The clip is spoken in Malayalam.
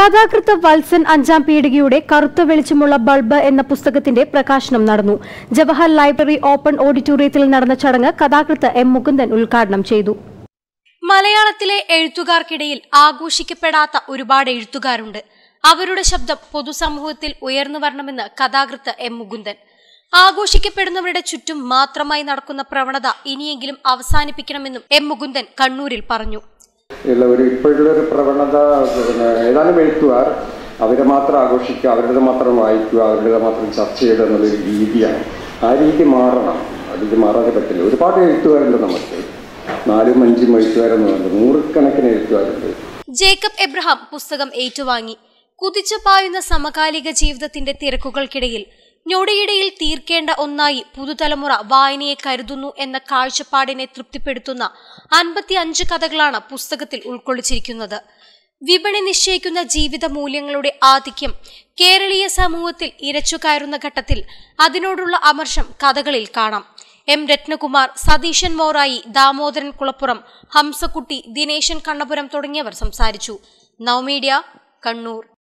കഥാകൃത്ത് വത്സൻ അഞ്ചാം പീടികയുടെ കറുത്ത വെളിച്ചമുള്ള ബൾബ് എന്ന പുസ്തകത്തിന്റെ പ്രകാശനം നടന്നു ജവഹർ ലൈബ്രറി ഓപ്പൺ ഓഡിറ്റോറിയത്തിൽ നടന്ന ചടങ്ങ് കഥാകൃത്ത് എം മുകുന്ദൻ ഉദ്ഘാടനം ചെയ്തു മലയാളത്തിലെ എഴുത്തുകാർക്കിടയിൽ ആഘോഷിക്കപ്പെടാത്ത ഒരുപാട് എഴുത്തുകാരുണ്ട് അവരുടെ ശബ്ദം പൊതുസമൂഹത്തിൽ ഉയർന്നു വരണമെന്ന് കഥാകൃത്ത് എം മുകുന്ദൻ ആഘോഷിക്കപ്പെടുന്നവരുടെ ചുറ്റും മാത്രമായി നടക്കുന്ന പ്രവണത ഇനിയെങ്കിലും അവസാനിപ്പിക്കണമെന്നും എം മുകുന്ദൻ കണ്ണൂരിൽ പറഞ്ഞു ഉള്ള ഒരു ഇപ്പോഴുള്ള ഒരു പ്രവണത പിന്നെ ഏതാനും എഴുത്തുകാർ അവരെ മാത്രം ആഘോഷിക്കുക അവരുടെ മാത്രം വായിക്കുക അവരുടെ മാത്രം ചർച്ച ചെയ്യുക എന്നുള്ളൊരു രീതിയാണ് ആ രീതി മാറണം ആ രീതി മാറാതെ പറ്റില്ല ഒരുപാട് എഴുത്തുകാരുണ്ട് നമുക്ക് നാലും അഞ്ചും എഴുത്തുകാരെന്ന് പറയുന്നത് നൂറുകണക്കിന് എഴുത്തുകാരുണ്ട് ജേക്കബ് എബ്രഹാം പുസ്തകം ഏറ്റുവാങ്ങി കുതിച്ചു പായുന്ന സമകാലിക ജീവിതത്തിന്റെ തിരക്കുകൾക്കിടയിൽ ഞൊടിയിടയിൽ തീർക്കേണ്ട ഒന്നായി പുതുതലമുറ വായനയെ കരുതുന്നു എന്ന കാഴ്ചപ്പാടിനെ തൃപ്തിപ്പെടുത്തുന്ന അൻപത്തി അഞ്ച് കഥകളാണ് പുസ്തകത്തിൽ ഉൾക്കൊള്ളിച്ചിരിക്കുന്നത് വിപണി നിശ്ചയിക്കുന്ന ജീവിത മൂല്യങ്ങളുടെ ആധിക്യം കേരളീയ സമൂഹത്തിൽ ഇരച്ചു കയറുന്ന ഘട്ടത്തിൽ അതിനോടുള്ള അമർഷം കഥകളിൽ കാണാം എം രത്നകുമാർ സതീശൻ മോറായി ദാമോദരൻ കുളപ്പുറം ഹംസക്കുട്ടി ദിനേശൻ കണ്ണപുരം തുടങ്ങിയവർ സംസാരിച്ചു നവമീഡിയ കണ്ണൂർ